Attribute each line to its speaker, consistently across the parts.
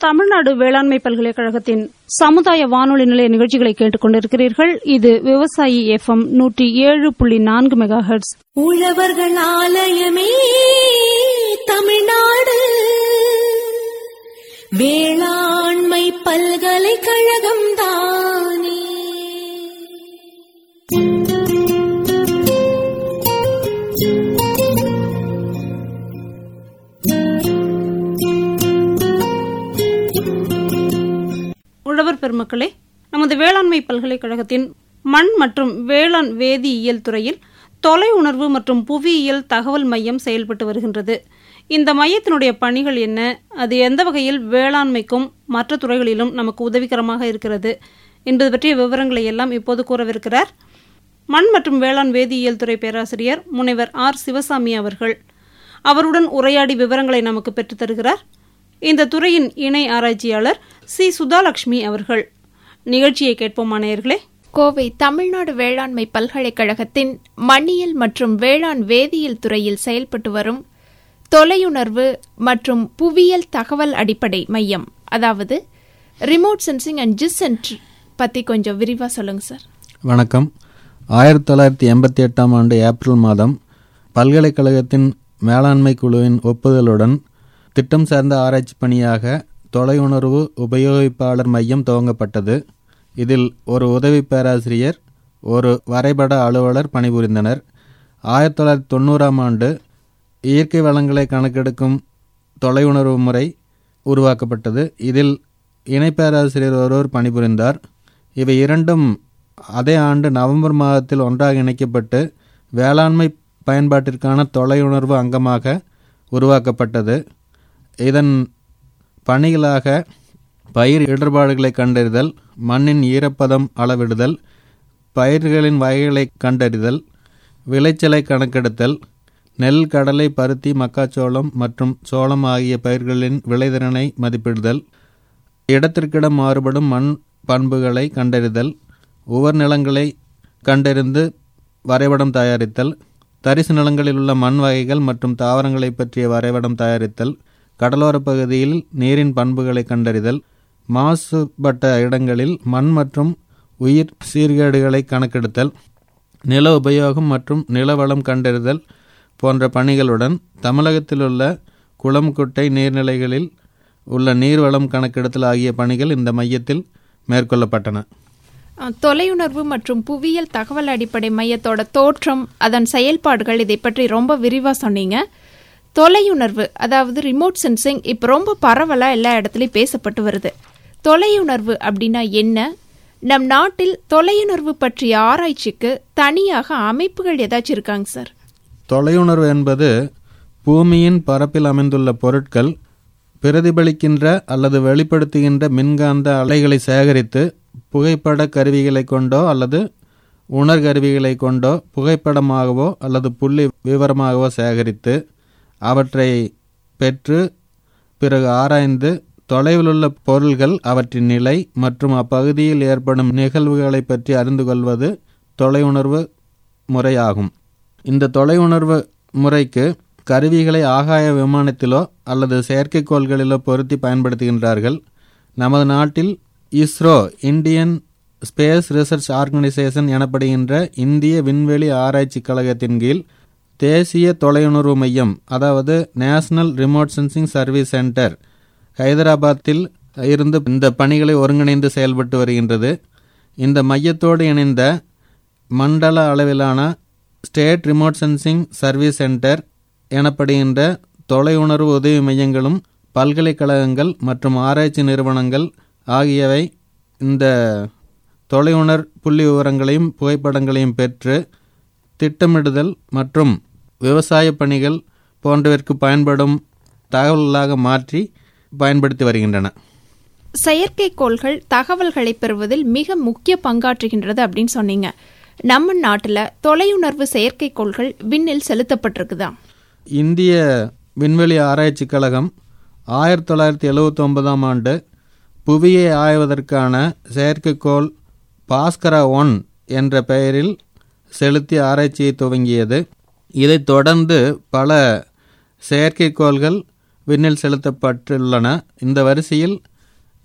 Speaker 1: தமிழ்நாடு வேளாண்மை பல்கலைக்கழகத்தின் சமுதாய வானொலி நிலைய நிகழ்ச்சிகளை கேட்டுக் கொண்டிருக்கிறீர்கள் இது விவசாயி எஃப்எம் நூற்றி ஏழு புள்ளி நான்கு மெகா ஹெர்ட்ஸ்
Speaker 2: உழவர்கள் ஆலயமே தமிழ்நாடு வேளாண்மை பல்கலைக்கழகம் தானே
Speaker 1: உழவர் பெருமக்களே நமது வேளாண்மை பல்கலைக்கழகத்தின் மண் மற்றும் வேளாண் வேதியியல் துறையில் தொலை உணர்வு மற்றும் புவியியல் தகவல் மையம் செயல்பட்டு வருகின்றது இந்த மையத்தினுடைய பணிகள் என்ன அது எந்த வகையில் வேளாண்மைக்கும் மற்ற துறைகளிலும் நமக்கு உதவிகரமாக இருக்கிறது என்பது பற்றிய விவரங்களை எல்லாம் இப்போது கூறவிருக்கிறார் மண் மற்றும் வேளாண் வேதியியல் துறை பேராசிரியர் முனைவர் ஆர் சிவசாமி அவர்கள் அவருடன் உரையாடி விவரங்களை நமக்கு பெற்றுத் தருகிறார் இந்த துறையின் இணை ஆராய்ச்சியாளர் சி சுதாலட்சுமி அவர்கள் நிகழ்ச்சியை கேட்போம் நேயர்களே
Speaker 3: கோவை தமிழ்நாடு வேளாண்மை பல்கலைக்கழகத்தின் மண்ணியல் மற்றும் வேளாண் வேதியியல் துறையில் செயல்பட்டு வரும் தொலையுணர்வு மற்றும் புவியியல் தகவல் அடிப்படை மையம் அதாவது remote sensing and GIS centre பற்றி கொஞ்சம் விரிவாக சொல்லுங்க சார்
Speaker 4: வணக்கம் ஆயிரத்தி தொள்ளாயிரத்தி எண்பத்தி எட்டாம் ஆண்டு ஏப்ரல் மாதம் பல்கலைக்கழகத்தின் மேலாண்மை குழுவின் ஒப்புதலுடன் திட்டம் சார்ந்த ஆராய்ச்சி பணியாக தொலையுணர்வு உபயோகிப்பாளர் மையம் துவங்கப்பட்டது இதில் ஒரு உதவி பேராசிரியர் ஒரு வரைபட அலுவலர் பணிபுரிந்தனர் ஆயிரத்தி தொள்ளாயிரத்தி தொண்ணூறாம் ஆண்டு இயற்கை வளங்களை கணக்கெடுக்கும் தொலையுணர்வு முறை உருவாக்கப்பட்டது இதில் இணை பேராசிரியர் ஒருவர் பணிபுரிந்தார் இவை இரண்டும் அதே ஆண்டு நவம்பர் மாதத்தில் ஒன்றாக இணைக்கப்பட்டு வேளாண்மை பயன்பாட்டிற்கான தொலையுணர்வு அங்கமாக உருவாக்கப்பட்டது இதன் பணிகளாக பயிர் இடர்பாடுகளை கண்டறிதல் மண்ணின் ஈரப்பதம் அளவிடுதல் பயிர்களின் வகைகளை கண்டறிதல் விளைச்சலை கணக்கெடுத்தல் நெல் கடலை பருத்தி மக்காச்சோளம் மற்றும் சோளம் ஆகிய பயிர்களின் விளைதிறனை மதிப்பிடுதல் இடத்திற்கிடம் மாறுபடும் மண் பண்புகளை கண்டறிதல் உவர் நிலங்களை கண்டறிந்து வரைபடம் தயாரித்தல் தரிசு நிலங்களில் உள்ள மண் வகைகள் மற்றும் தாவரங்களை பற்றிய வரைபடம் தயாரித்தல் கடலோரப் பகுதியில் நீரின் பண்புகளை கண்டறிதல் மாசுபட்ட இடங்களில் மண் மற்றும் உயிர் சீர்கேடுகளை கணக்கெடுத்தல் நில உபயோகம் மற்றும் நிலவளம் கண்டறிதல் போன்ற பணிகளுடன் தமிழகத்தில் உள்ள குளம் குட்டை நீர்நிலைகளில் உள்ள நீர்வளம் கணக்கெடுத்தல் ஆகிய பணிகள் இந்த மையத்தில் மேற்கொள்ளப்பட்டன
Speaker 3: அஹ், தொலையுணர்வு மற்றும் புவியியல் தகவல் அடிப்படை மையத்தோட தோற்றம் அதன் செயல்பாடுகள் இதை பற்றி ரொம்ப விரிவாக சொன்னீங்க தொலையுணர்வு அதாவது ரிமோட் சென்சிங் இப்போ ரொம்ப பரவலாக எல்லா இடத்துலையும் பேசப்பட்டு வருது தொலையுணர்வு அப்படின்னா என்ன நம் நாட்டில் தொலையுணர்வு பற்றிய ஆராய்ச்சிக்கு தனியாக அமைப்புகள் ஏதாச்சும் இருக்காங்க சார்
Speaker 4: தொலையுணர்வு என்பது பூமியின் பரப்பில் அமைந்துள்ள பொருட்கள் பிரதிபலிக்கின்ற அல்லது வெளிப்படுத்துகின்ற மின்காந்த அலைகளை சேகரித்து புகைப்பட கருவிகளை கொண்டோ அல்லது உணர் கருவிகளை கொண்டோ புகைப்படமாகவோ அல்லது புள்ளி விவரமாகவோ சேகரித்து அவற்றை பெற்று பிறகு ஆராய்ந்து தொலைவிலுள்ள பொருள்கள் அவற்றின் நிலை மற்றும் அப்பகுதியில் ஏற்படும் நிகழ்வுகளை பற்றி அறிந்து கொள்வது தொலையுணர்வு முறையாகும் இந்த தொலையுணர்வு முறைக்கு கருவிகளை ஆகாய விமானத்திலோ அல்லது செயற்கைக்கோள்களிலோ பொருத்தி பயன்படுத்துகின்றார்கள் நமது நாட்டில் ISRO Indian space research organisation எனப்படுகின்ற இந்திய விண்வெளி ஆராய்ச்சி கழகத்தின் கீழ் தேசிய தொலையுணர்வு மையம் அதாவது national remote sensing service centre ஹைதராபாத்தில் இருந்து இந்த பணிகளை ஒருங்கிணைந்து செயல்பட்டு வருகின்றது இந்த மையத்தோடு இணைந்த மண்டல அளவிலான state remote sensing service centre எனப்படுகின்ற தொலையுணர்வு உதவி மையங்களும் பல்கலைக்கழகங்கள் மற்றும் ஆராய்ச்சி நிறுவனங்கள் ஆகியவை இந்த தொலையுணர் புள்ளி விவரங்களையும் புகைப்படங்களையும் பெற்று திட்டமிடுதல் மற்றும் விவசாய பணிகள் போன்றவற்கு பயன்படும் தகவல்களாக மாற்றி பயன்படுத்தி வருகின்றன
Speaker 3: செயற்கைக்கோள்கள் தகவல்களை பெறுவதில் மிக முக்கிய பங்காற்றுகின்றது அப்படின்னு சொன்னீங்க நம்ம நாட்டில் தொலையுணர்வு செயற்கைக்கோள்கள் விண்ணில் செலுத்தப்பட்டிருக்குதா
Speaker 4: இந்திய விண்வெளி ஆராய்ச்சி கழகம் ஆயிரத்தி தொள்ளாயிரத்தி எழுவத்தி ஒன்பதாம் ஆண்டு புவியை ஆய்வதற்கான செயற்கைக்கோள் பாஸ்கரா ஒன் என்ற பெயரில் செலுத்தி ஆராய்ச்சியை துவங்கியது இதைத் தொடர்ந்து பல செயற்கைக்கோள்கள் விண்ணில் செலுத்தப்பட்டுள்ளன இந்த வரிசையில்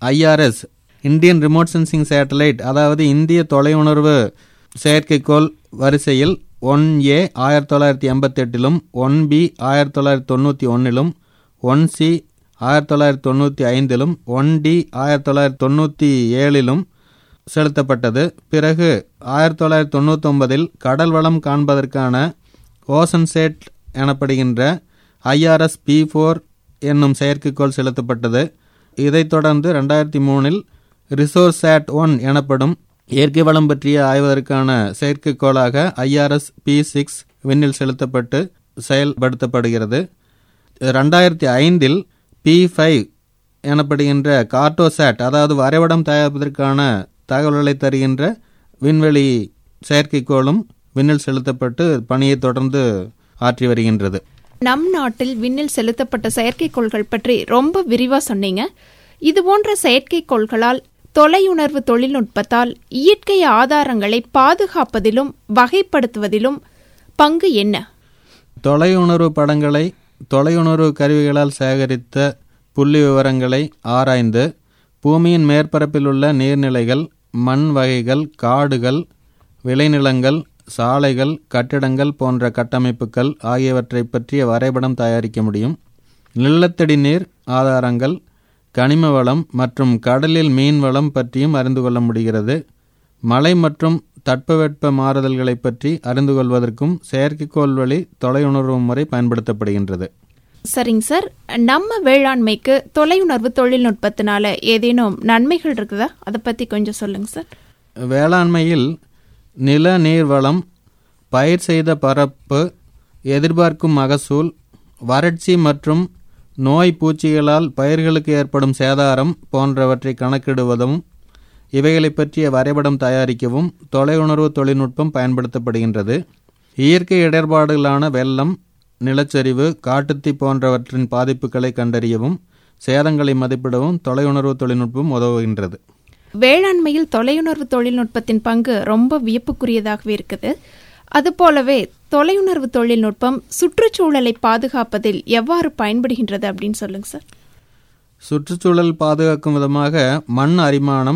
Speaker 4: IRS Indian remote sensing satellite அதாவது இந்திய தொலையுணர்வு செயற்கைக்கோள் வரிசையில் ஒன் ஏ ஆயிரத்தி தொள்ளாயிரத்தி எண்பத்தெட்டிலும் ஒன் பி ஆயிரத்தி தொள்ளாயிரத்தி தொண்ணூற்றி ஒன்றிலும் ஒன் சி ஆயிரத்தி தொள்ளாயிரத்தி தொண்ணூற்றி ஐந்திலும் ஒன் டி ஆயிரத்தி தொள்ளாயிரத்தி தொண்ணூற்றி ஏழிலும் செலுத்தப்பட்டது பிறகு ஆயிரத்தி தொள்ளாயிரத்தி தொண்ணூத்தொன்பதில் கடல் வளம் காண்பதற்கான ஓசன் சேட் எனப்படுகின்ற ஐஆர்எஸ் பி ஃபோர் என்னும் செயற்கைக்கோள் செலுத்தப்பட்டது இதைத் தொடர்ந்து ரெண்டாயிரத்தி மூணில் ரிசோர்ஸ் சேட் ஒன் எனப்படும் இயற்கை வளம் பற்றிய ஆய்வதற்கான செயற்கைக்கோளாக ஐஆர்எஸ் பி சிக்ஸ் விண்ணில் செலுத்தப்பட்டு செயல்படுத்தப்படுகிறது ரெண்டாயிரத்தி ஐந்தில் பி ஃபைவ் எனப்படுகின்ற கார்டோசாட் அதாவது வரைபடம் தயாரிப்பதற்கான தகவல்களை தருகின்ற விண்வெளி செயற்கைக்கோளும் விண்ணில் செலுத்தப்பட்டு பணியை தொடர்ந்து ஆற்றி வருகின்றது
Speaker 3: நம் நாட்டில் விண்ணில் செலுத்தப்பட்ட செயற்கைக்கோள்கள் பற்றி ரொம்ப விரிவா சொன்னீங்க இது போன்ற செயற்கைக்கோள்களால் தொலையுணர்வு தொழில்நுட்பத்தால் இயற்கை ஆதாரங்களை பாதுகாப்பதிலும் வகைப்படுத்துவதிலும் பங்கு என்ன
Speaker 4: தொலையுணர்வு படங்களை தொலையுணர்வு கருவிகளால் சேகரித்த புள்ளி விவரங்களை ஆராய்ந்து பூமியின் மேற்பரப்பில் உள்ள நீர்நிலைகள் மண் வகைகள் காடுகள் விளைநிலங்கள் சாலைகள் கட்டிடங்கள் போன்ற கட்டமைப்புகள் ஆகியவற்றை பற்றிய வரைபடம் தயாரிக்க முடியும் நிலத்தடி நீர் ஆதாரங்கள் கனிம வளம் மற்றும் கடலில் மீன் வளம் பற்றியும் அறிந்து கொள்ள முடிகிறது மழை மற்றும் தட்பவெட்ப மாறுதல்களை பற்றி அறிந்து கொள்வதற்கும் செயற்கைக்கோள் வழி தொலையுணர்வு முறை பயன்படுத்தப்படுகின்றது
Speaker 3: சரிங்க சார் நம்ம வேளாண்மைக்கு தொலையுணர்வு தொழில்நுட்பத்தினால ஏதேனும் நன்மைகள் இருக்குதா அதை பத்தி கொஞ்சம் சொல்லுங்க சார்
Speaker 4: வேளாண்மையில் நில நீர் வளம் பயிர் செய்த பரப்பு எதிர்பார்க்கும் மகசூல் வறட்சி மற்றும் நோய் பூச்சிகளால் பயிர்களுக்கு ஏற்படும் சேதாரம் போன்றவற்றை கணக்கிடுவதும் இவைகளை பற்றிய வரைபடம் தயாரிக்கவும் தொலையுணர்வு தொழில்நுட்பம் பயன்படுத்தப்படுகின்றது இயற்கை இடர்பாடுகளான வெள்ளம் நிலச்சரிவு காட்டுத்தீ போன்றவற்றின் பாதிப்புகளை கண்டறியவும் சேதங்களை மதிப்பிடவும் தொலையுணர்வு தொழில்நுட்பம் உதவுகின்றது
Speaker 3: வேளாண்மையில் தொலையுணர்வு தொழில்நுட்பத்தின் பங்கு ரொம்ப வியப்புக்குரியதாகவே இருக்குது அதுபோலவே தொலையுணர்வு தொழில்நுட்பம் சுற்றுச்சூழலை பாதுகாப்பதில் எவ்வாறு பயன்படுகின்றது அப்படின்னு சொல்லுங்க சார்
Speaker 4: சுற்றுச்சூழல் பாதுகாக்கும் விதமாக மண் அரிமானம்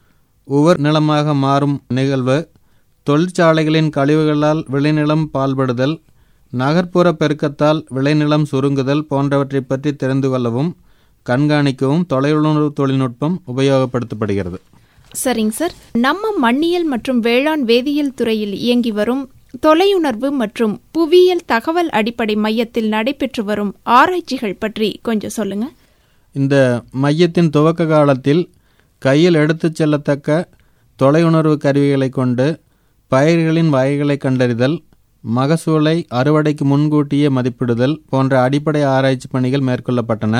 Speaker 4: உவர் நிலமாக மாறும் நிகழ்வு தொழிற்சாலைகளின் கழிவுகளால் விளைநிலம் பால்படுதல் நகர்ப்புற பெருக்கத்தால் விளைநிலம் சுருங்குதல் போன்றவற்றை பற்றி தெரிந்து கொள்ளவும் கண்காணிக்கவும் தொலையுணர்வு தொழில்நுட்பம் உபயோகப்படுத்தப்படுகிறது
Speaker 3: சரிங்க சார் நம்ம மண்ணியல் மற்றும் வேளாண் வேதியியல் துறையில் இயங்கி வரும் தொலையுணர்வு மற்றும் புவியியல் தகவல் அடிப்படை மையத்தில் நடைபெற்று வரும் ஆராய்ச்சிகள் பற்றி கொஞ்சம் சொல்லுங்க
Speaker 4: இந்த மையத்தின் துவக்க காலத்தில் கையில் எடுத்துச் செல்லத்தக்க தொலையுணர்வு கருவிகளை கொண்டு பயிர்களின் வகைகளை கண்டறிதல் மகசூலை அறுவடைக்கு முன்கூட்டியே மதிப்பிடுதல் போன்ற அடிப்படை ஆராய்ச்சி பணிகள் மேற்கொள்ளப்பட்டன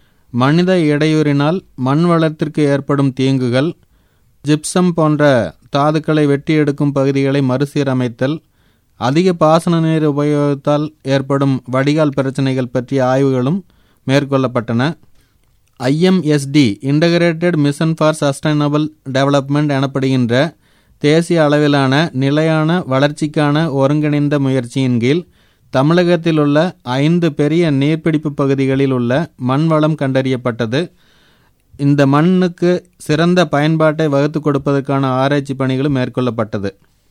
Speaker 4: மனித இடையூறினால் மண் வளத்திற்கு ஏற்படும் தீங்குகள் ஜிப்சம் போன்ற தாதுக்களை வெட்டி எடுக்கும் பகுதிகளை மறுசீரமைத்தல் அதிக பாசன நீர் உபயோகத்தால் ஏற்படும் வடிகால் பிரச்சனைகள் பற்றிய ஆய்வுகளும் மேற்கொள்ளப்பட்டன IMSD integrated mission for sustainable development எனப்படுகின்ற தேசிய அளவிலான நிலையான வளர்ச்சிக்கான ஒருங்கிணைந்த முயற்சியின் கீழ் தமிழகத்தில் உள்ள ஐந்து பெரிய நீர்பிடிப்பு பகுதிகளில் உள்ள மண் வளம் கண்டறியப்பட்டது இந்த மண்ணுக்கு சிறந்த பயன்பாட்டை வகுத்து கொடுப்பதற்கான ஆராய்ச்சி பணிகளும் மேற்கொள்ளப்பட்டது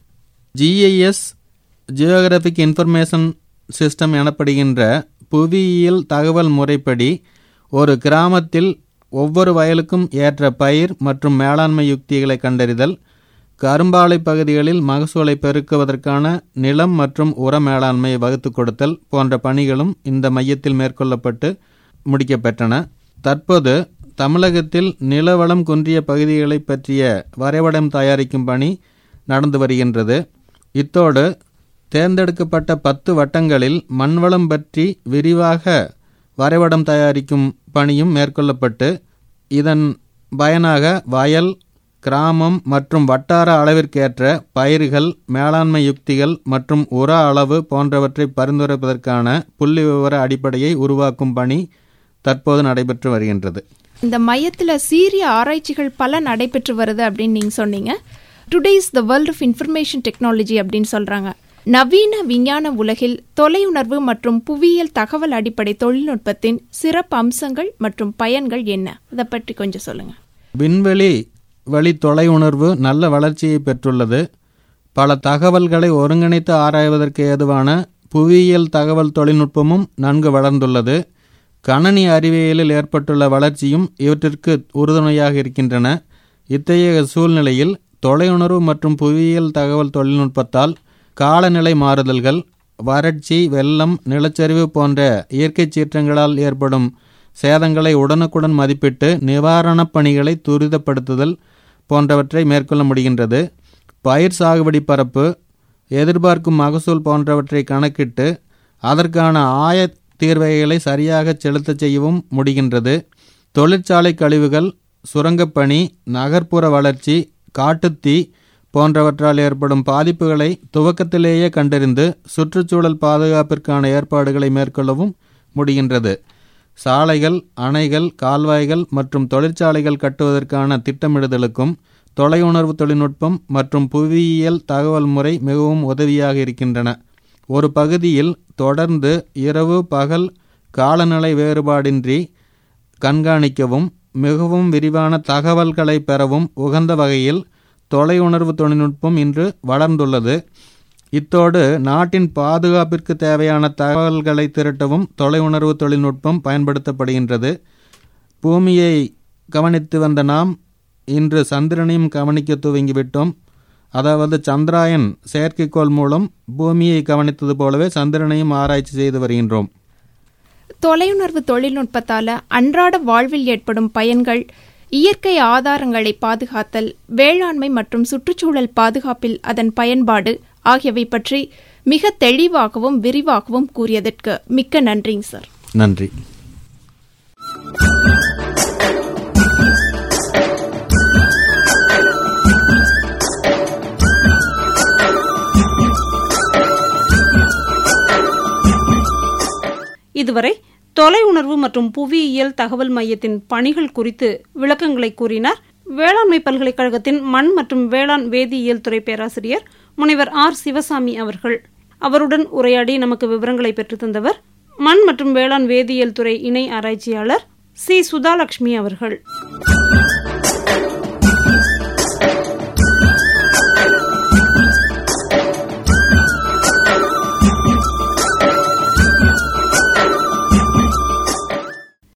Speaker 4: ஜிஐஎஸ் ஜியோகிராபிக் இன்ஃபர்மேஷன் சிஸ்டம் எனப்படுகின்ற புவியியல் தகவல் முறைப்படி ஒரு கிராமத்தில் ஒவ்வொரு வயலுக்கும் ஏற்ற பயிர் மற்றும் மேலாண்மை யுக்திகளை கண்டறிதல் கரும்பாலை பகுதிகளில் மகசூலை பெருக்குவதற்கான நிலம் மற்றும் உர மேலாண்மையை வகுத்து கொடுத்தல் போன்ற பணிகளும் இந்த மையத்தில் மேற்கொள்ளப்பட்டு முடிக்கப்பெற்றன தற்போது தமிழகத்தில் நிலவளம் குன்றிய பகுதிகளை பற்றிய வரைபடம் தயாரிக்கும் பணி நடந்து வருகின்றது இத்தோடு தேர்ந்தெடுக்கப்பட்ட பத்து வட்டங்களில் மண்வளம் பற்றி விரிவாக வரைபடம் தயாரிக்கும் பணியும் மேற்கொள்ளப்பட்டு இதன் பயனாக வயல் கிராமம் மற்றும் வட்டார அளவிற்கேற்ற பயிர்கள் மேலாண்மை யுக்திகள் மற்றும் உர அளவு போன்றவற்றை பரிந்துரைப்பதற்கான புள்ளி விவர அடிப்படையை உருவாக்கும் பணி தற்போது நடைபெற்று வருகின்றது
Speaker 3: இந்த மையத்துல சீரிய ஆராய்ச்சிகள் பல நடைபெற்று வருது அப்படின்னு நீங்க சொன்னீங்க today is the world of information technology அப்படின்னு சொல்றாங்க நவீன விஞ்ஞான உலகில் தொலையுணர்வு மற்றும் புவியியல் தகவல் அடிப்படை தொழில்நுட்பத்தின் சிறப்பு அம்சங்கள் மற்றும் பயன்கள் என்ன அதை பற்றி கொஞ்சம் சொல்லுங்க
Speaker 4: விண்வெளி வழி தொலையுணர்வு நல்ல வளர்ச்சியை பெற்றுள்ளது பல தகவல்களை ஒருங்கிணைத்து ஆராய்வதற்கு ஏதுவான புவியியல் தகவல் தொழில்நுட்பமும் நன்கு வளர்ந்துள்ளது கணனி அறிவியலில் ஏற்பட்டுள்ள வளர்ச்சியும் இவற்றிற்கு உறுதுணையாக இருக்கின்றன இத்தகைய சூழ்நிலையில் தொலையுணர்வு மற்றும் புவியியல் தகவல் தொழில்நுட்பத்தால் காலநிலை மாறுதல்கள் வறட்சி வெள்ளம் நிலச்சரிவு போன்ற இயற்கை சீற்றங்களால் ஏற்படும் சேதங்களை உடனுக்குடன் மதிப்பிட்டு நிவாரணப் பணிகளை துரிதப்படுத்துதல் போன்றவற்றை மேற்கொள்ள முடிகின்றது பயிர் சாகுபடி பரப்பு எதிர்பார்க்கும் மகசூல் போன்றவற்றை கணக்கிட்டு அதற்கான ஆய தீர்வைகளை சரியாக செலுத்தச் செய்யவும் முடிகின்றது தொழிற்சாலை கழிவுகள் சுரங்கப்பணி நகர்ப்புற வளர்ச்சி காட்டுத்தீ போன்றவற்றால் ஏற்படும் பாதிப்புகளை துவக்கத்திலேயே கண்டறிந்து சுற்றுச்சூழல் பாதுகாப்பிற்கான ஏற்பாடுகளை மேற்கொள்ளவும் முடிகின்றது சாலைகள் அணைகள் கால்வாய்கள் மற்றும் தொழிற்சாலைகள் கட்டுவதற்கான திட்டமிடுதலுக்கும் தொலையுணர்வு தொழில்நுட்பம் மற்றும் புவியியல் தகவல் முறை மிகவும் உதவியாக இருக்கின்றன ஒரு பகுதியில் தொடர்ந்து இரவு பகல் காலநிலை வேறுபாடின்றி கண்காணிக்கவும் மிகவும் விரிவான தகவல்களை பெறவும் உகந்த வகையில் தொலையுணர்வு தொழில்நுட்பம் இன்று வளர்ந்துள்ளது இத்தோடு நாட்டின் பாதுகாப்பிற்கு தேவையான தகவல்களை திரட்டவும் தொலையுணர்வு தொழில்நுட்பம் பயன்படுத்தப்படுகின்றது பூமியை கவனித்து வந்த நாம் இன்று சந்திரனையும் கவனிக்க துவங்கிவிட்டோம் அதாவது சந்திராயன் செயற்கைக்கோள் மூலம் பூமியை கவனித்தது போலவே சந்திரனையும் ஆராய்ச்சி செய்து வருகின்றோம்
Speaker 3: தொலையுணர்வு தொழில்நுட்பத்தால அன்றாட வாழ்வில் ஏற்படும் பயன்கள் இயற்கை ஆதாரங்களை பாதுகாத்தல் வேளாண்மை மற்றும் சுற்றுச்சூழல் பாதுகாப்பில் அதன் பயன்பாடு ஆகியவை பற்றி மிக தெளிவாகவும் விரிவாகவும் கூறியதற்கு மிக்க நன்றிங்க சார்
Speaker 4: நன்றி
Speaker 1: இதுவரை தொலை உணர்வு மற்றும் புவியியல் தகவல் மையத்தின் பணிகள் குறித்து விளக்கங்களை கூறினார் வேளாண்மை பல்கலைக்கழகத்தின் மண் மற்றும் வேளாண் வேதியியல் துறை பேராசிரியர் முனைவர் ஆர் சிவசாமி அவர்கள் அவருடன் உரையாடி நமக்கு விவரங்களை பெற்று தந்தவர் மண் மற்றும் வேளாண் வேதியியல் துறை இணை ஆராய்ச்சியாளர் சி சுதாலட்சுமி அவர்கள்